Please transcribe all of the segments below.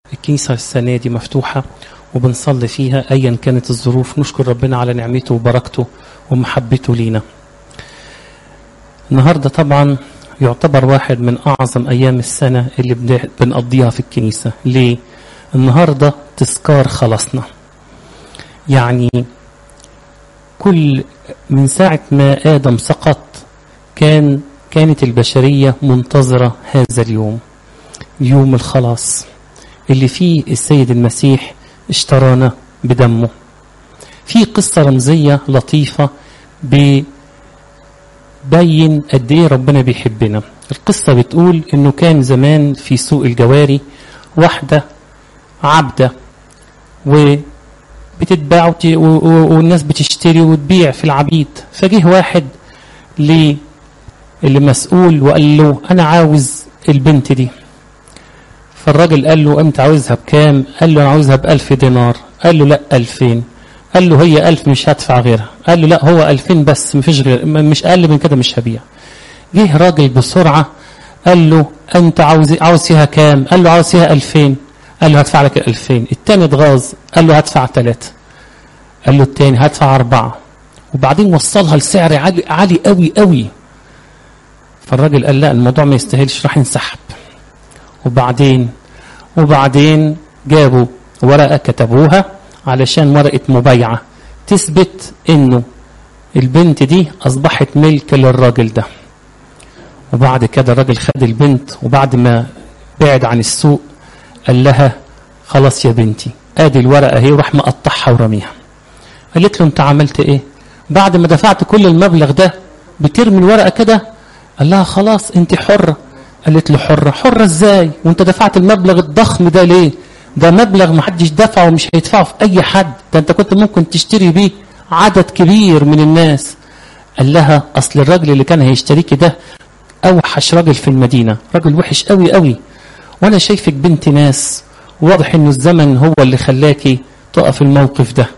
الكنيسة السنة دي مفتوحة وبنصلي فيها أيا كانت الظروف نشكر ربنا على نعمته وبركته ومحبته لينا النهاردة طبعا يعتبر واحد من أعظم أيام السنة اللي بن- بنقضيها في الكنيسة ليه؟ النهاردة تذكار خلاصنا يعني كل من ساعة ما آدم سقط كان كانت البشرية منتظرة هذا اليوم يوم الخلاص اللي فيه السيد المسيح اشترانا بدمه في قصة رمزية لطيفة ببين قد ايه ربنا بيحبنا القصة بتقول انه كان زمان في سوق الجواري واحدة عبدة وبتتباع وت- و- و- والناس بتشتري وتبيع في العبيد فجه واحد ليه اللي مسؤول وقال له انا عاوز البنت دي فالراجل قال له انت عاوزها بكام قال له انا عاوزها بألف دينار قال له لا ألفين قال له هي ألف مش هدفع غيرها قال له لا هو ألفين بس مفيش غير م- مش أقل من كده مش هبيع جه راجل بسرعة قال له أنت عاوز عاوز فيها كام قال له عاوز فيها ألفين قال له هدفع لك الألفين التاني اتغاظ قال له هدفع ثلاثة قال له التاني هدفع أربعة وبعدين وصلها لسعر عالي عالي قوي قوي فالراجل قال لا الموضوع ما يستاهلش راح ينسحب وبعدين وبعدين جابوا ورقة كتبوها علشان ورقة مبايعة تثبت انه البنت دي اصبحت ملك للراجل ده وبعد كده الراجل خد البنت وبعد ما بعد عن السوق قال لها خلاص يا بنتي ادي الورقة اهي وراح مقطعها ورميها قالت له انت عملت ايه بعد ما دفعت كل المبلغ ده بترمي الورقة كده قال لها خلاص انت حرة قالت له حرة حرة ازاي وانت دفعت المبلغ الضخم ده ليه ده مبلغ محدش دفعه ومش هيدفعه في اي حد ده انت كنت ممكن تشتري بيه عدد كبير من الناس قال لها اصل الراجل اللي كان هيشتريكي ده اوحش راجل في المدينة راجل وحش قوي قوي وانا شايفك بنت ناس واضح انه الزمن هو اللي خلاكي تقف الموقف ده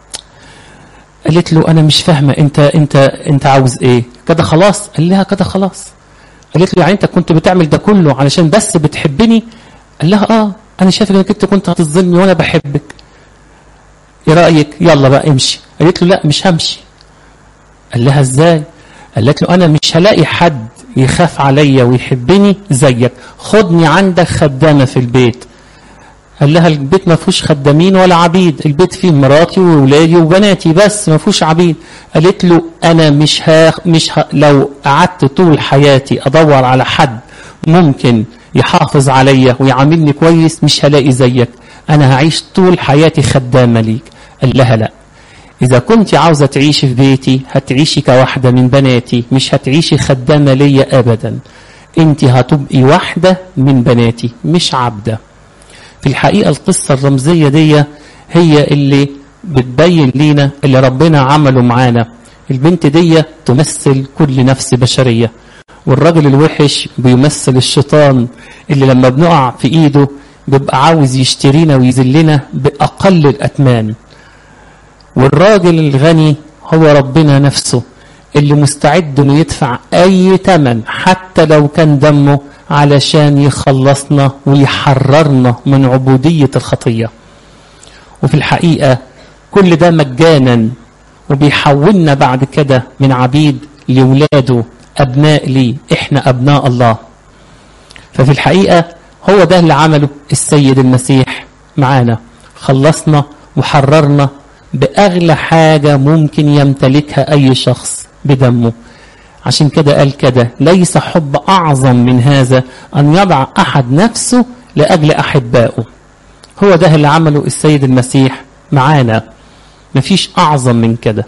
قالت له انا مش فاهمه انت انت انت عاوز ايه كده خلاص قال لها كده خلاص قالت له يعني انت كنت بتعمل ده كله علشان بس بتحبني قال لها اه انا شايفك انك انت كنت هتظلمني وانا بحبك ايه رايك يلا بقى امشي قالت له لا مش همشي قال لها ازاي قالت له انا مش هلاقي حد يخاف عليا ويحبني زيك خدني عندك خدامه في البيت قال لها البيت ما فيهوش خدامين ولا عبيد البيت فيه مراتي وولادي وبناتي بس ما فيهوش عبيد قالت له انا مش ها مش ها لو قعدت طول حياتي ادور على حد ممكن يحافظ عليا ويعاملني كويس مش هلاقي زيك انا هعيش طول حياتي خدامه ليك قال لها لا إذا كنت عاوزة تعيشي في بيتي هتعيشي كواحدة من بناتي مش هتعيشي خدامة ليا أبدا أنت هتبقي واحدة من بناتي مش عبدة في الحقيقة القصة الرمزية دي هي اللي بتبين لينا اللي ربنا عمله معانا البنت دي تمثل كل نفس بشرية والراجل الوحش بيمثل الشيطان اللي لما بنقع في ايده بيبقى عاوز يشترينا ويذلنا بأقل الأتمان والراجل الغني هو ربنا نفسه اللي مستعد انه يدفع اي ثمن حتى لو كان دمه علشان يخلصنا ويحررنا من عبودية الخطية وفي الحقيقة كل ده مجانا وبيحولنا بعد كده من عبيد لولاده أبناء لي إحنا أبناء الله ففي الحقيقة هو ده اللي عمله السيد المسيح معانا خلصنا وحررنا بأغلى حاجة ممكن يمتلكها أي شخص بدمه عشان كده قال كده ليس حب أعظم من هذا أن يضع أحد نفسه لأجل أحبائه هو ده اللي عمله السيد المسيح معانا مفيش أعظم من كده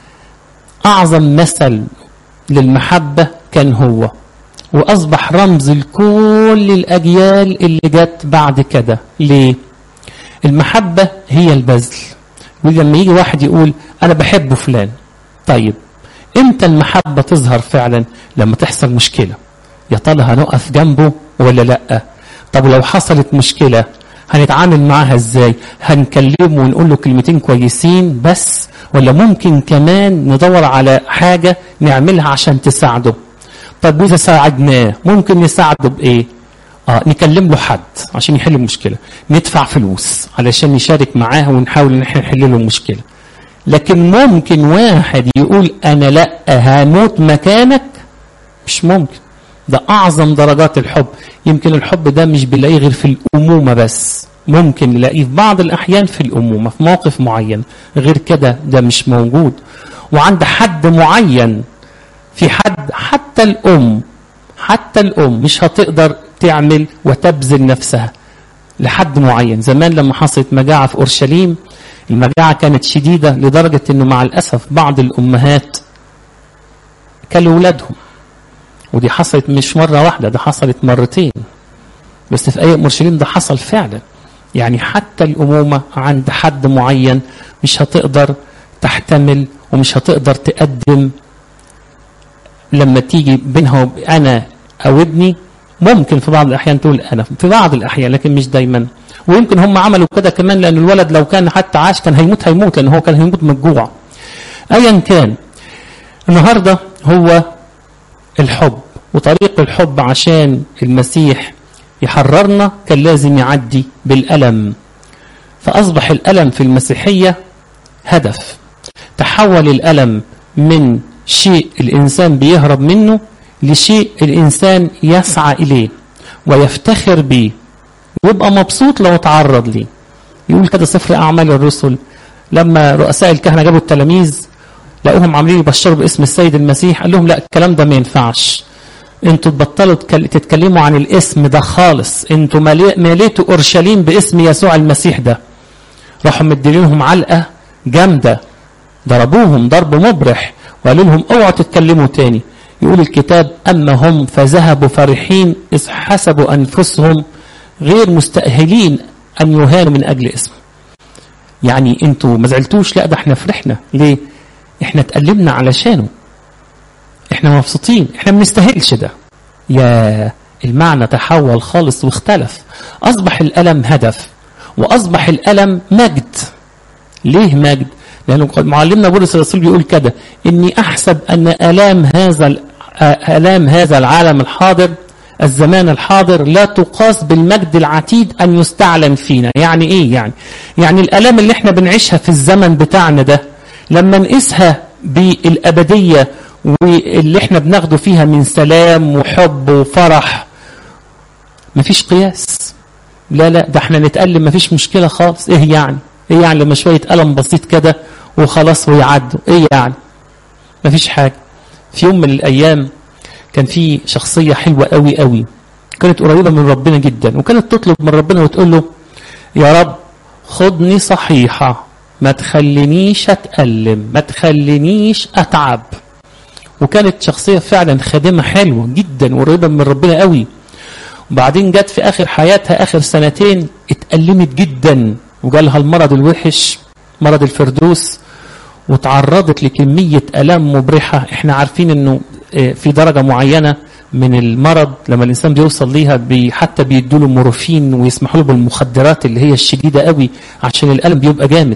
أعظم مثل للمحبة كان هو وأصبح رمز لكل الأجيال اللي جت بعد كده ليه؟ المحبة هي البذل ولما يجي واحد يقول أنا بحب فلان طيب امتى المحبة تظهر فعلا لما تحصل مشكلة يا ترى هنقف جنبه ولا لا طب لو حصلت مشكلة هنتعامل معاها ازاي هنكلمه ونقول له كلمتين كويسين بس ولا ممكن كمان ندور على حاجة نعملها عشان تساعده طب وإذا ساعدناه ممكن نساعده بإيه اه نكلم له حد عشان يحل المشكله ندفع فلوس علشان نشارك معاه ونحاول ان احنا نحل له المشكله لكن ممكن واحد يقول انا لا هموت مكانك مش ممكن ده اعظم درجات الحب يمكن الحب ده مش بنلاقيه غير في الامومه بس ممكن نلاقيه في بعض الاحيان في الامومه في موقف معين غير كده ده مش موجود وعند حد معين في حد حتى الام حتى الام مش هتقدر تعمل وتبذل نفسها لحد معين زمان لما حصلت مجاعه في اورشليم المجاعه كانت شديده لدرجه انه مع الاسف بعض الامهات كلوا ولادهم ودي حصلت مش مره واحده ده حصلت مرتين بس في ايام اورشليم ده حصل فعلا يعني حتى الامومه عند حد معين مش هتقدر تحتمل ومش هتقدر تقدم لما تيجي بينها وب- انا او ابني ممكن في بعض الاحيان تقول انا في بعض الاحيان لكن مش دايما ويمكن هم عملوا كده كمان لان الولد لو كان حتى عاش كان هيموت هيموت لان هو كان هيموت من الجوع ايا كان النهارده هو الحب وطريق الحب عشان المسيح يحررنا كان لازم يعدي بالألم فأصبح الألم في المسيحية هدف تحول الألم من شيء الإنسان بيهرب منه لشيء الإنسان يسعى إليه ويفتخر به ويبقى مبسوط لو تعرض ليه يقول كده سفر أعمال الرسل لما رؤساء الكهنة جابوا التلاميذ لقوهم عاملين يبشروا باسم السيد المسيح قال لهم لا الكلام ده ما ينفعش انتوا تبطلوا تكل- تتكلموا عن الاسم ده خالص انتوا ملي- مليتوا اورشليم باسم يسوع المسيح ده راحوا مديلهم علقه جامده ضربوهم ضرب مبرح وقالوا لهم اوعوا تتكلموا تاني يقول الكتاب اما هم فذهبوا فرحين اذ حسبوا انفسهم غير مستاهلين ان يهانوا من اجل اسمه يعني انتوا ما زعلتوش لا ده احنا فرحنا ليه احنا اتألمنا علشانه احنا مبسوطين احنا ما بنستاهلش ده يا المعنى تحول خالص واختلف اصبح الالم هدف واصبح الالم مجد ليه مجد لانه معلمنا بولس الرسول بيقول كده اني احسب ان الام هذا ال- الام هذا العالم الحاضر الزمان الحاضر لا تقاس بالمجد العتيد ان يستعلن فينا يعني ايه يعني يعني الالام اللي احنا بنعيشها في الزمن بتاعنا ده لما نقيسها بالابديه واللي احنا بناخده فيها من سلام وحب وفرح مفيش قياس لا لا ده احنا نتألم مفيش مشكلة خالص ايه يعني ايه يعني لما شوية ألم بسيط كده وخلاص ويعدوا ايه يعني مفيش حاجة في يوم من الأيام كان في شخصية حلوة قوي قوي كانت قريبة من ربنا جدا وكانت تطلب من ربنا وتقول له يا رب خدني صحيحة ما تخلينيش أتألم ما تخلينيش أتعب وكانت شخصية فعلا خادمة حلوة جدا وقريبة من ربنا قوي وبعدين جت في آخر حياتها آخر سنتين اتألمت جدا وجالها المرض الوحش مرض الفردوس وتعرضت لكمية ألام مبرحة احنا عارفين انه اه، في درجة معينة من المرض لما الإنسان بيوصل ليها بي حتى بيدوا له مورفين ويسمحوا له بالمخدرات اللي هي الشديدة قوي عشان الألم بيبقى جامد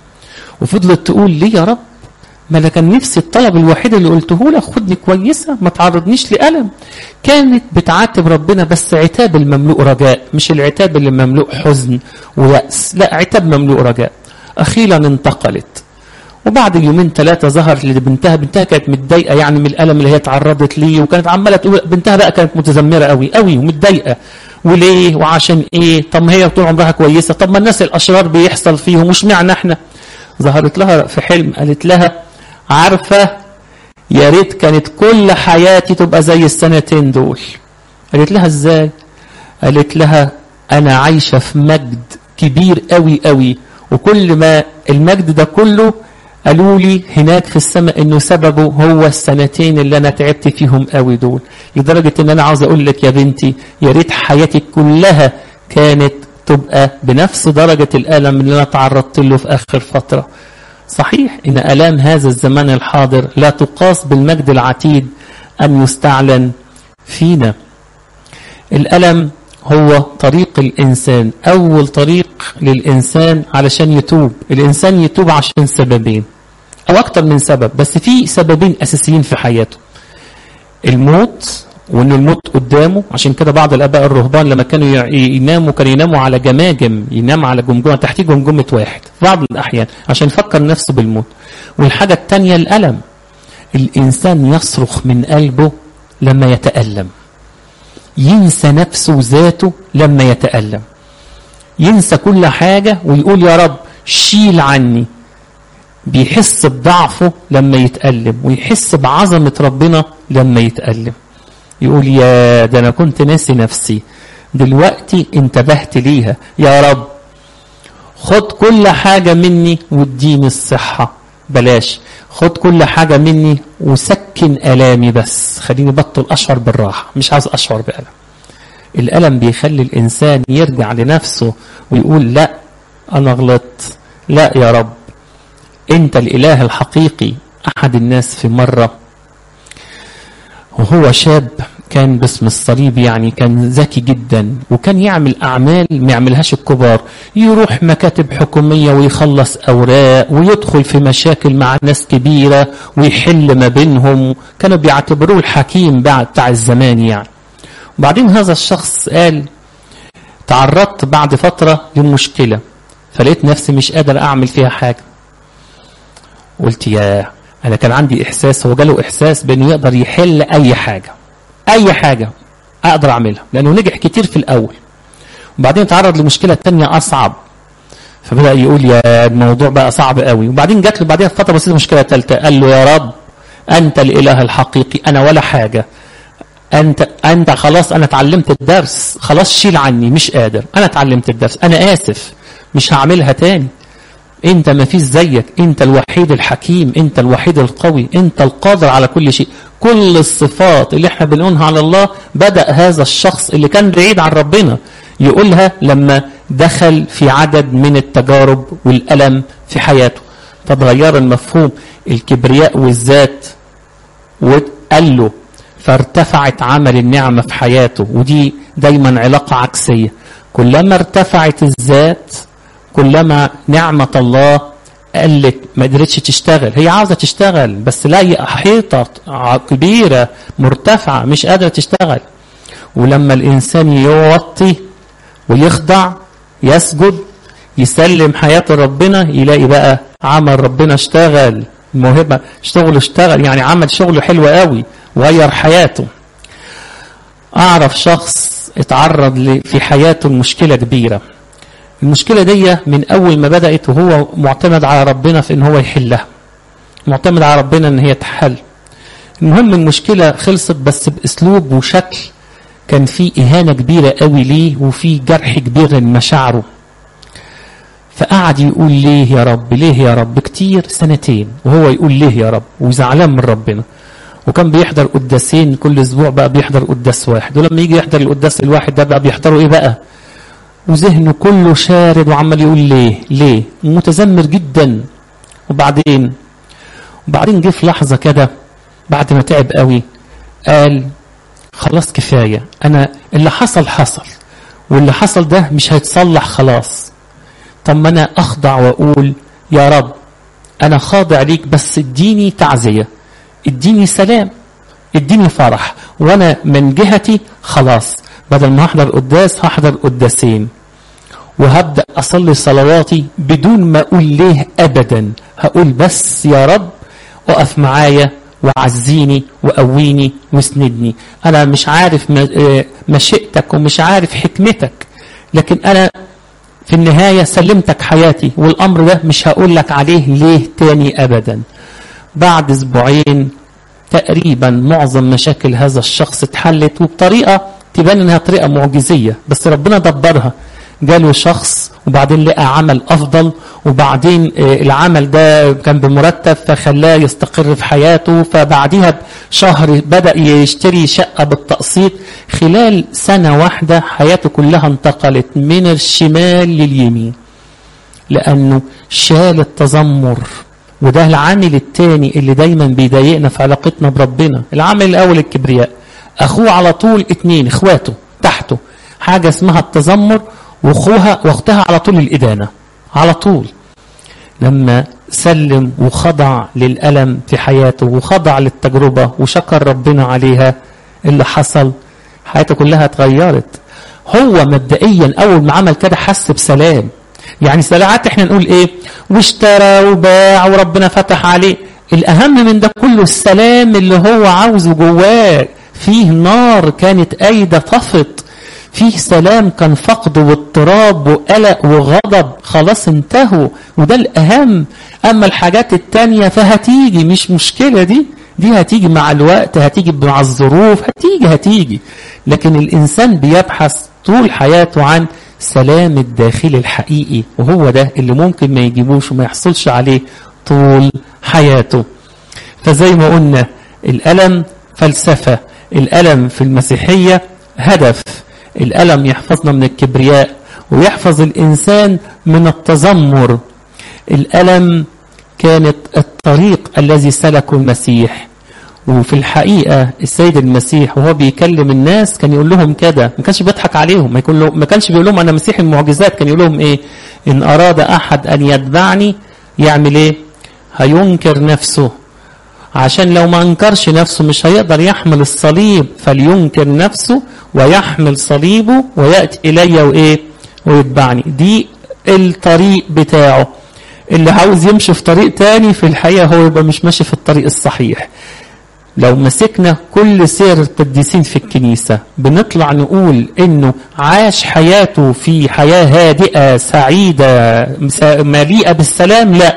وفضلت تقول ليه يا رب ما انا كان نفسي الطلب الوحيد اللي قلته لك خدني كويسه ما تعرضنيش لالم كانت بتعاتب ربنا بس عتاب المملوء رجاء مش العتاب اللي مملوء حزن ويأس لا عتاب مملوء رجاء اخيرا انتقلت وبعد يومين ثلاثة ظهرت لبنتها بنتها كانت متضايقة يعني من الألم اللي هي تعرضت ليه وكانت عمالة تقول بنتها بقى كانت متذمرة قوي قوي ومتضايقة وليه وعشان ايه طب ما هي طول عمرها كويسة طب ما الناس الأشرار بيحصل فيهم مش معنى احنا ظهرت لها في حلم قالت لها عارفة يا ريت كانت كل حياتي تبقى زي السنتين دول قالت لها ازاي قالت لها انا عايشة في مجد كبير قوي قوي وكل ما المجد ده كله قالوا لي هناك في السماء انه سببه هو السنتين اللي انا تعبت فيهم قوي دول لدرجة ان انا عاوز اقول لك يا بنتي يا ريت حياتك كلها كانت تبقى بنفس درجة الألم اللي أنا تعرضت له في آخر فترة صحيح إن ألام هذا الزمان الحاضر لا تقاس بالمجد العتيد أن يستعلن فينا الألم هو طريق الإنسان أول طريق للإنسان علشان يتوب الإنسان يتوب عشان سببين أو أكتر من سبب بس في سببين أساسيين في حياته الموت وان الموت قدامه عشان كده بعض الاباء الرهبان لما كانوا يع- يناموا كانوا يناموا على جماجم ينام على جمجمه تحتيه جمجمه واحد في بعض الاحيان عشان يفكر نفسه بالموت والحاجه الثانيه الالم الانسان يصرخ من قلبه لما يتالم ينسى نفسه وذاته لما يتالم ينسى كل حاجه ويقول يا رب شيل عني بيحس بضعفه لما يتألم ويحس بعظمة ربنا لما يتألم يقول يا ده أنا كنت ناسي نفسي دلوقتي انتبهت ليها يا رب خد كل حاجة مني واديني الصحة بلاش خد كل حاجة مني وسكن ألامي بس خليني بطل أشعر بالراحة مش عايز أشعر بألم الألم بيخلي الإنسان يرجع لنفسه ويقول لا أنا غلطت لا يا رب أنت الإله الحقيقي أحد الناس في مرة وهو شاب كان باسم الصليب يعني كان ذكي جدا وكان يعمل أعمال ما يعملهاش الكبار يروح مكاتب حكومية ويخلص أوراق ويدخل في مشاكل مع ناس كبيرة ويحل ما بينهم كانوا بيعتبروه الحكيم بعد بتاع الزمان يعني وبعدين هذا الشخص قال تعرضت بعد فترة لمشكلة فلقيت نفسي مش قادر أعمل فيها حاجة قلت يا أنا كان عندي إحساس هو جاله إحساس بأنه يقدر يحل أي حاجة أي حاجة أقدر أعملها لأنه نجح كتير في الأول وبعدين تعرض لمشكلة تانية أصعب فبدأ يقول يا الموضوع بقى صعب قوي وبعدين جات له بعدين فترة بسيطة مشكلة ثالثة قال له يا رب أنت الإله الحقيقي أنا ولا حاجة انت انت خلاص انا اتعلمت الدرس خلاص شيل عني مش قادر انا اتعلمت الدرس انا اسف مش هعملها تاني انت ما فيش زيك انت الوحيد الحكيم انت الوحيد القوي انت القادر على كل شيء كل الصفات اللي احنا بنقولها على الله بدأ هذا الشخص اللي كان بعيد عن ربنا يقولها لما دخل في عدد من التجارب والألم في حياته فتغير المفهوم الكبرياء والذات وقال له فارتفعت عمل النعمة في حياته ودي دايما علاقة عكسية كلما ارتفعت الذات كلما نعمة الله قلت ما قدرتش تشتغل هي عاوزة تشتغل بس لا حيطة كبيرة مرتفعة مش قادرة تشتغل ولما الإنسان يوطي ويخضع يسجد يسلم حياته ربنا يلاقي بقى عمل ربنا اشتغل الموهبة شغله اشتغل يعني عمل شغله حلو قوي وغير حياته أعرف شخص اتعرض في حياته لمشكلة كبيرة المشكلة دي من أول ما بدأت وهو معتمد على ربنا في إن هو يحلها معتمد على ربنا إن هي تحل المهم المشكلة خلصت بس بأسلوب وشكل كان في إهانة كبيرة قوي ليه وفي جرح كبير لمشاعره فقعد يقول ليه يا رب ليه يا رب كتير سنتين وهو يقول ليه يا رب وزعلان من ربنا وكان بيحضر قداسين كل اسبوع بقى بيحضر قداس واحد ولما يجي يحضر القداس الواحد ده بقى بيحضروا ايه بقى وذهنه كله شارد وعمال يقول ليه ليه متذمر جدا وبعدين وبعدين جه في لحظه كده بعد ما تعب قوي قال خلاص كفايه انا اللي حصل حصل واللي حصل ده مش هيتصلح خلاص طب ما انا اخضع واقول يا رب انا خاضع ليك بس اديني تعزيه اديني سلام اديني فرح وانا من جهتي خلاص بدل ما احضر قداس هحضر قداسين وهبدا اصلي صلواتي بدون ما اقول ليه ابدا هقول بس يا رب اقف معايا وعزيني وقويني واسندني انا مش عارف مشيئتك ومش عارف حكمتك لكن انا في النهايه سلمتك حياتي والامر ده مش هقول لك عليه ليه تاني ابدا بعد اسبوعين تقريبا معظم مشاكل هذا الشخص اتحلت وبطريقه تبان انها طريقه معجزيه بس ربنا دبرها جاله شخص وبعدين لقى عمل افضل وبعدين العمل ده كان بمرتب فخلاه يستقر في حياته فبعديها بشهر بدا يشتري شقه بالتقسيط خلال سنه واحده حياته كلها انتقلت من الشمال لليمين لانه شال التذمر وده العامل الثاني اللي دايما بيضايقنا في علاقتنا بربنا العامل الاول الكبرياء اخوه على طول اتنين اخواته تحته حاجه اسمها التذمر واخوها واختها على طول الادانه على طول لما سلم وخضع للالم في حياته وخضع للتجربه وشكر ربنا عليها اللي حصل حياته كلها اتغيرت هو مبدئيا اول ما عمل كده حس بسلام يعني ساعات احنا نقول ايه واشترى وباع وربنا فتح عليه الاهم من ده كله السلام اللي هو عاوزه جواه فيه نار كانت قايده طفت فيه سلام كان فقد واضطراب وقلق وغضب خلاص انتهوا وده الأهم أما الحاجات التانية فهتيجي مش مشكلة دي دي هتيجي مع الوقت هتيجي مع الظروف هتيجي هتيجي لكن الإنسان بيبحث طول حياته عن سلام الداخلي الحقيقي وهو ده اللي ممكن ما يجيبوش وما يحصلش عليه طول حياته فزي ما قلنا الألم فلسفة الألم في المسيحية هدف الألم يحفظنا من الكبرياء ويحفظ الإنسان من التذمر الألم كانت الطريق الذي سلكه المسيح وفي الحقيقة السيد المسيح وهو بيكلم الناس كان يقول لهم كده ما كانش بيضحك عليهم ما, يكون له ما كانش بيقول لهم أنا مسيح المعجزات كان يقول لهم إيه إن أراد أحد أن يتبعني يعمل إيه هينكر نفسه عشان لو ما انكرش نفسه مش هيقدر يحمل الصليب فلينكر نفسه ويحمل صليبه ويأتي إلي وإيه ويتبعني دي الطريق بتاعه اللي عاوز يمشي في طريق تاني في الحقيقة هو يبقى مش ماشي في الطريق الصحيح لو مسكنا كل سير القديسين في الكنيسة بنطلع نقول انه عاش حياته في حياة هادئة سعيدة مليئة بالسلام لا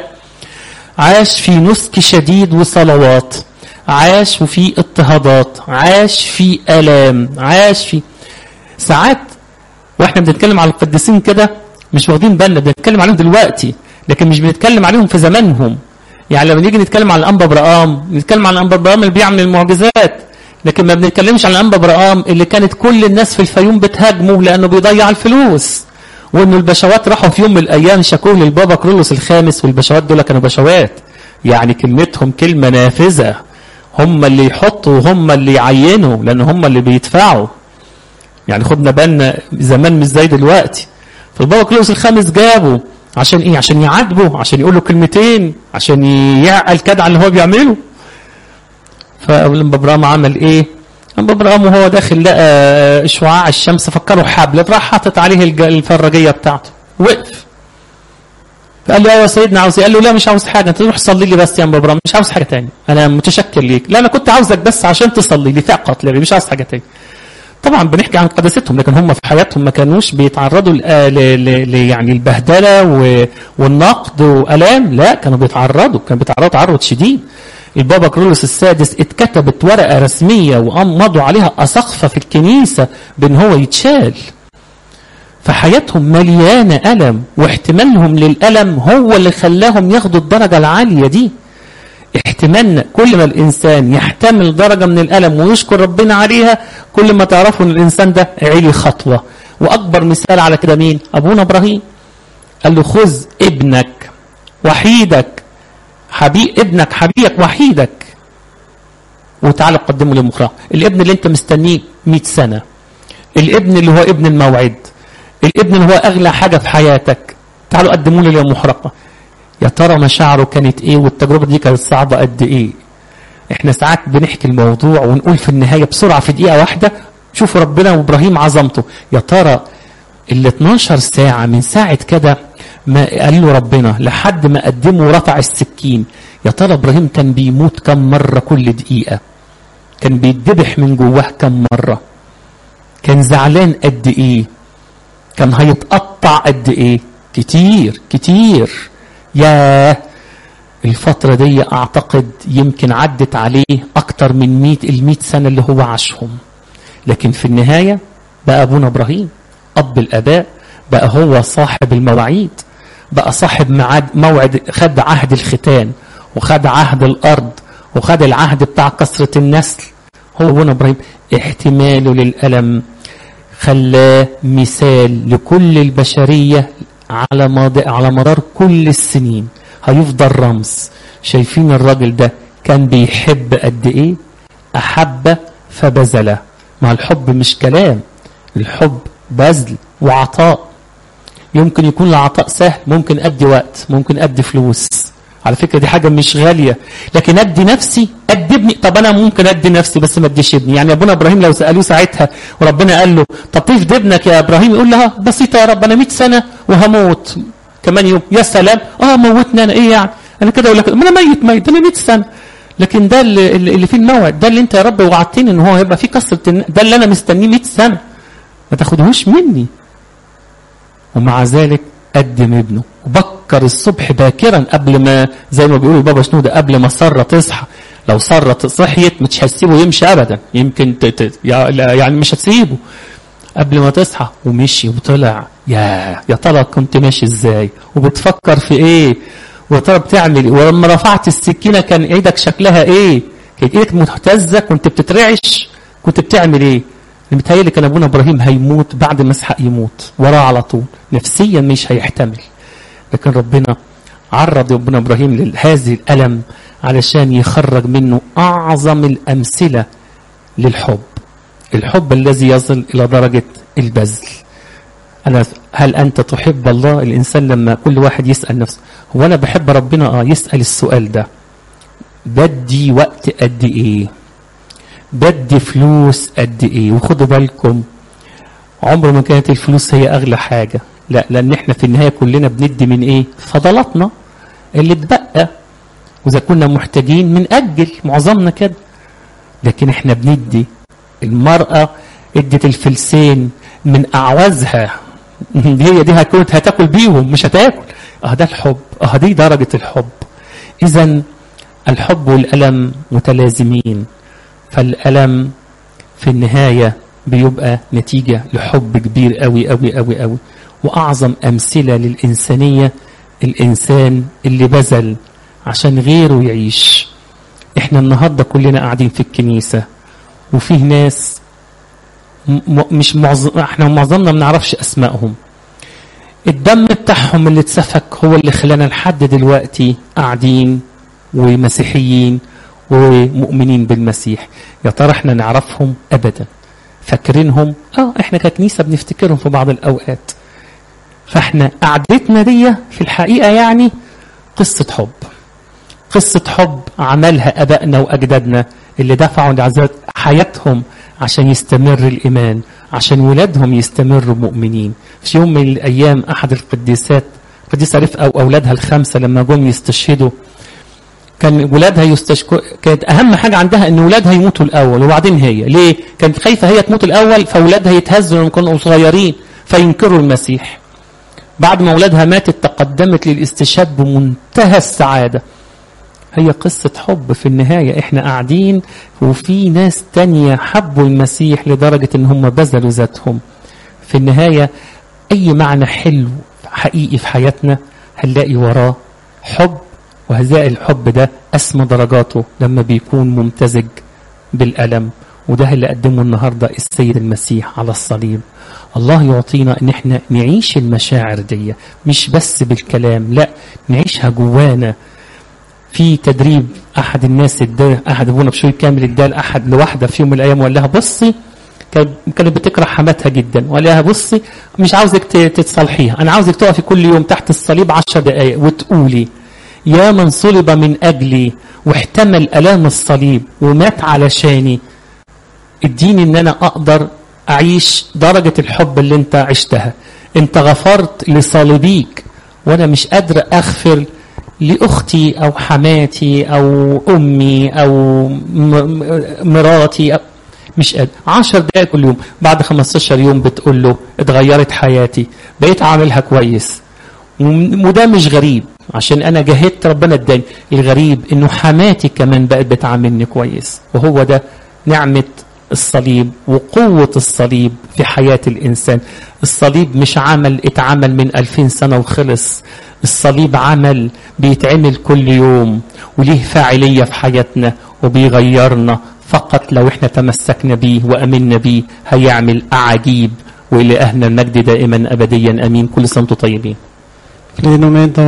عاش في نسك شديد وصلوات عاش وفي اضطهادات عاش في الام عاش في ساعات واحنا بنتكلم على القديسين كده مش واخدين بالنا بنتكلم عليهم دلوقتي لكن مش بنتكلم عليهم في زمانهم يعني لما نيجي نتكلم عن الانبا برقام نتكلم عن الانبا برقام اللي بيعمل المعجزات لكن ما بنتكلمش عن الانبا برقام اللي كانت كل الناس في الفيوم بتهاجمه لانه بيضيع الفلوس وانه البشوات راحوا في يوم من الايام شكوه للبابا كرولوس الخامس والبشوات دول كانوا بشوات يعني كلمتهم كلمه نافذه هم اللي يحطوا وهم اللي يعينوا لان هم اللي بيدفعوا يعني خدنا بالنا زمان مش زي دلوقتي فالبابا كرولوس الخامس جابه عشان ايه عشان يعاتبه عشان يقول له كلمتين عشان يعقل كده على اللي هو بيعمله فلما ابراهيم عمل ايه لما ابراهيم وهو داخل لقى شعاع الشمس فكره حبل راح حاطط عليه الفراجيه بتاعته وقف فقال له ايوه سيدنا عاوز قال له لا مش عاوز حاجه انت تروح صلي لي بس يا ام ابراهيم مش عاوز حاجه تاني انا متشكر ليك لا انا كنت عاوزك بس عشان تصلي لي فقط لا مش عاوز حاجه تاني طبعا بنحكي عن قداستهم لكن هم في حياتهم ما كانوش بيتعرضوا ل ل يعني البهدله والنقد والام لا كانوا بيتعرضوا كانوا بيتعرضوا تعرض شديد البابا كرولوس السادس اتكتبت ورقه رسميه ومضوا عليها اساقفه في الكنيسه بان هو يتشال فحياتهم مليانه الم واحتمالهم للالم هو اللي خلاهم ياخدوا الدرجه العاليه دي احتمالنا كل ما الانسان يحتمل درجه من الالم ويشكر ربنا عليها كل ما تعرفوا ان الانسان ده علي خطوه واكبر مثال على كده مين ابونا ابراهيم قال له خذ ابنك وحيدك حبيب ابنك حبيبك وحيدك وتعالى قدمه للمخرج الابن اللي انت مستنيه 100 سنه الابن اللي هو ابن الموعد الابن اللي هو اغلى حاجه في حياتك تعالوا قدموا لي للمحرقه يا ترى مشاعره كانت ايه والتجربه دي كانت صعبه قد ايه احنا ساعات بنحكي الموضوع ونقول في النهايه بسرعه في دقيقه واحده شوفوا ربنا وابراهيم عظمته يا ترى ال 12 ساعه من ساعه كده ما قال له ربنا لحد ما قدمه ورفع السكين يا ترى ابراهيم كان بيموت كم مره كل دقيقه كان بيتذبح من جواه كم مره كان زعلان قد ايه كان هيتقطع قد ايه كتير كتير ياه الفترة دي أعتقد يمكن عدت عليه أكتر من مئة المئة سنة اللي هو عاشهم لكن في النهاية بقى أبونا إبراهيم أب الآباء بقى هو صاحب المواعيد بقى صاحب معاد موعد خد عهد الختان وخد عهد الأرض وخد العهد بتاع كثرة النسل هو أبونا إبراهيم احتماله للألم خلاه مثال لكل البشرية على مدار على مدار كل السنين هيفضل رمز شايفين الراجل ده كان بيحب قد ايه احب فبذل ما الحب مش كلام الحب بذل وعطاء يمكن يكون العطاء سهل ممكن ادي وقت ممكن ادي فلوس على فكره دي حاجه مش غاليه لكن ادي نفسي ادي ابني طب انا ممكن ادي نفسي بس ما اديش ابني يعني ابونا ابراهيم لو سالوه ساعتها وربنا قال له طب تفدي ابنك يا ابراهيم يقول لها بسيطه يا رب انا 100 سنه وهموت كمان يوم يا سلام اه موتني انا ايه يعني انا كده اقول لك ما انا ميت ميت انا 100 سنه لكن ده اللي, اللي فيه الموعد ده اللي انت يا رب وعدتني ان هو هيبقى فيه كسره ده اللي انا مستنيه 100 سنه ما تاخدهوش مني ومع ذلك قدم ابنه وبكر الصبح باكرا قبل ما زي ما بيقولوا بابا شنودة قبل ما سارة تصحى لو سارة صحيت مش هتسيبه يمشي ابدا يمكن تت... يعني مش هتسيبه قبل ما تصحى ومشي وطلع يا يا ترى كنت ماشي ازاي وبتفكر في ايه وترى بتعمل ايه ولما رفعت السكينه كان ايدك شكلها ايه كانت ايدك مهتزه كنت بتترعش كنت بتعمل ايه متهيألي كان ابونا ابراهيم هيموت بعد ما اسحاق يموت وراه على طول نفسيا مش هيحتمل لكن ربنا عرض ابونا ابراهيم لهذه الالم علشان يخرج منه اعظم الامثله للحب الحب الذي يصل الى درجه البذل انا هل انت تحب الله الانسان لما كل واحد يسال نفسه هو انا بحب ربنا اه يسال السؤال ده بدي وقت قد ايه بدي فلوس قد ايه وخدوا بالكم عمر ما كانت الفلوس هي اغلى حاجه لا لان احنا في النهايه كلنا بندي من ايه فضلاتنا اللي اتبقى واذا كنا محتاجين بنأجل معظمنا كده لكن احنا بندي المرأة ادت الفلسين من اعوازها هي دي هتكون هتاكل بيهم مش هتاكل اه ده الحب اه دي درجة الحب اذا الحب والألم متلازمين فالألم في النهاية بيبقى نتيجة لحب كبير قوي قوي قوي قوي وأعظم أمثلة للإنسانية الإنسان اللي بذل عشان غيره يعيش إحنا النهاردة كلنا قاعدين في الكنيسة وفيه ناس م مش معظم احنا معظمنا ما بنعرفش اسمائهم الدم بتاعهم اللي اتسفك هو اللي خلانا لحد دلوقتي قاعدين ومسيحيين ومؤمنين بالمسيح يا ترى احنا نعرفهم ابدا فاكرينهم اه احنا ككنيسه بنفتكرهم في بعض الاوقات فاحنا قعدتنا دي في الحقيقه يعني قصه حب قصه حب عملها ابائنا واجدادنا اللي دفعوا لعزات حياتهم عشان يستمر الايمان عشان ولادهم يستمروا مؤمنين في يوم من الايام احد القديسات قديسه رفقه واولادها الخمسه لما جم يستشهدوا كان ولادها يستشكو كانت اهم حاجه عندها ان ولادها يموتوا الاول وبعدين هي ليه كانت خايفه هي تموت الاول فاولادها يتهزوا لما كانوا صغيرين فينكروا المسيح بعد ما اولادها ماتت تقدمت للاستشهاد بمنتهى السعاده هي قصة حب في النهاية احنا قاعدين وفي ناس تانية حبوا المسيح لدرجة ان هم بذلوا ذاتهم في النهاية اي معنى حلو حقيقي في حياتنا هنلاقي وراه حب وهذا الحب ده أسمى درجاته لما بيكون ممتزج بالألم وده اللي قدمه النهاردة السيد المسيح على الصليب الله يعطينا ان احنا نعيش المشاعر دي مش بس بالكلام لا نعيشها جوانا في تدريب احد الناس اداه احد ابونا بشوي كامل اداه لاحد لواحده في يوم من الايام وقال لها بصي كانت بتكره حماتها جدا وقال لها بصي مش عاوزك تتصالحيها انا عاوزك تقفي كل يوم تحت الصليب عشر دقائق وتقولي يا من صلب من أجلي واحتمل ألام الصليب ومات علشاني اديني ان انا اقدر اعيش درجة الحب اللي انت عشتها انت غفرت لصليبيك وانا مش قادر اغفر لاختي او حماتي او امي او مراتي أو مش قادر عشر دقايق كل يوم بعد 15 يوم بتقول له اتغيرت حياتي بقيت عاملها كويس وده مش غريب عشان انا جاهدت ربنا اداني الغريب انه حماتي كمان بقت بتعاملني كويس وهو ده نعمه الصليب وقوة الصليب في حياة الإنسان الصليب مش عمل اتعمل من ألفين سنة وخلص الصليب عمل بيتعمل كل يوم وليه فاعلية في حياتنا وبيغيرنا فقط لو احنا تمسكنا بيه وأمنا بيه هيعمل أعاجيب وإلى أهل المجد دائما أبديا أمين كل سنة طيبين En el momento